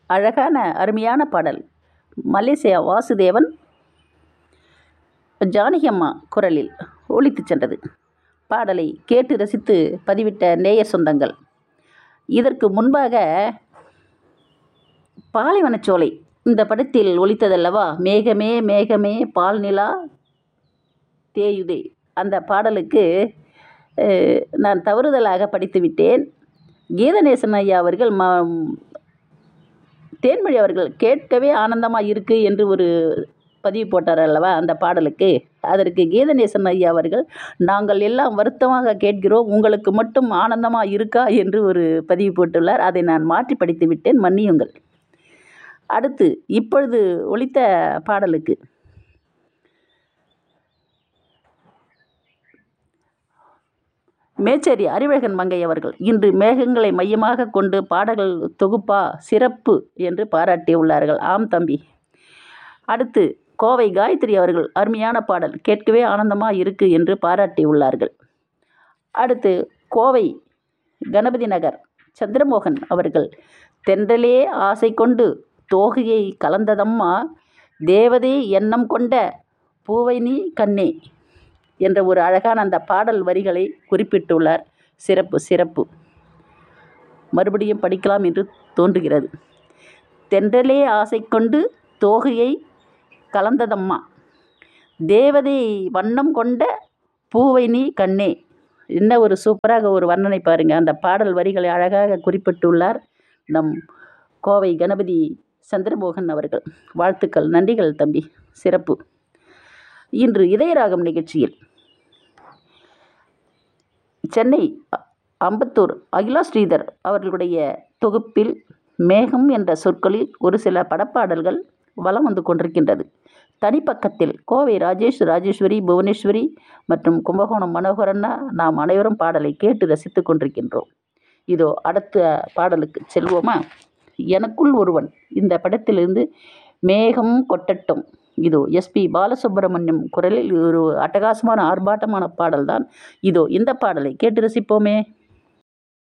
அழகான அருமையான பாடல் மலேசியா வாசுதேவன் ஜானகி அம்மா குரலில் ஒலித்துச் சென்றது பாடலை கேட்டு ரசித்து பதிவிட்ட நேயர் சொந்தங்கள் இதற்கு முன்பாக பாலைவனச்சோலை இந்த படத்தில் ஒலித்ததல்லவா மேகமே மேகமே பால் நிலா தேயுதே அந்த பாடலுக்கு அஹ், நான் தவறுதலாக படித்து விட்டேன் கீதநேசன் ஐயா அவர்கள் ம தேன்மொழி அவர்கள் கேட்கவே ஆனந்தமாக இருக்குது என்று ஒரு பதிவு போட்டார் அல்லவா அந்த பாடலுக்கு அதற்கு கீதநேசன் ஐயா அவர்கள் நாங்கள் எல்லாம் வருத்தமாக கேட்கிறோம் உங்களுக்கு மட்டும் ஆனந்தமாக இருக்கா என்று ஒரு பதிவு போட்டுள்ளார் அதை நான் மாற்றி படித்து விட்டேன் மன்னியுங்கள் அடுத்து இப்பொழுது ஒலித்த பாடலுக்கு மேச்சேரி அறிவழகன் மங்கை அவர்கள் இன்று மேகங்களை மையமாக கொண்டு பாடல்கள் தொகுப்பா சிறப்பு என்று பாராட்டியுள்ளார்கள் ஆம் தம்பி அடுத்து கோவை காயத்ரி அவர்கள் அருமையான பாடல் கேட்கவே ஆனந்தமாக இருக்கு என்று பாராட்டியுள்ளார்கள் அடுத்து கோவை கணபதி நகர் சந்திரமோகன் அவர்கள் தென்றலே ஆசை கொண்டு தோகையை கலந்ததம்மா தேவதை எண்ணம் கொண்ட பூவை நீ கண்ணே என்ற ஒரு அழகான அந்த பாடல் வரிகளை குறிப்பிட்டுள்ளார் சிறப்பு சிறப்பு மறுபடியும் படிக்கலாம் என்று தோன்றுகிறது தென்றலே ஆசை கொண்டு தோகையை கலந்ததம்மா தேவதை வண்ணம் கொண்ட பூவை நீ கண்ணே என்ன ஒரு சூப்பராக ஒரு வர்ணனை பாருங்க அந்த பாடல் வரிகளை அழகாக குறிப்பிட்டுள்ளார் நம் கோவை கணபதி சந்திரமோகன் அவர்கள் வாழ்த்துக்கள் நன்றிகள் தம்பி சிறப்பு இன்று இதயராகம் நிகழ்ச்சியில் சென்னை அ- அம்பத்தூர் அகிலா ஸ்ரீதர் அவர்களுடைய தொகுப்பில் மேகம் என்ற சொற்களில் ஒரு சில படப்பாடல்கள் வலம் வந்து கொண்டிருக்கின்றது தனிப்பக்கத்தில் கோவை ராஜேஷ் ராஜேஸ்வரி புவனேஸ்வரி மற்றும் கும்பகோணம் மனோகரண்ணா நாம் அனைவரும் பாடலை கேட்டு ரசித்து கொண்டிருக்கின்றோம் இதோ அடுத்த பாடலுக்கு செல்வோமா எனக்குள் ஒருவன் இந்த படத்திலிருந்து மேகம் கொட்டட்டும் இதோ எஸ்பி பாலசுப்ரமணியம் குரலில் ஒரு அட்டகாசமான ஆர்ப்பாட்டமான பாடல்தான் இதோ இந்த பாடலை கேட்டு ரசிப்போமே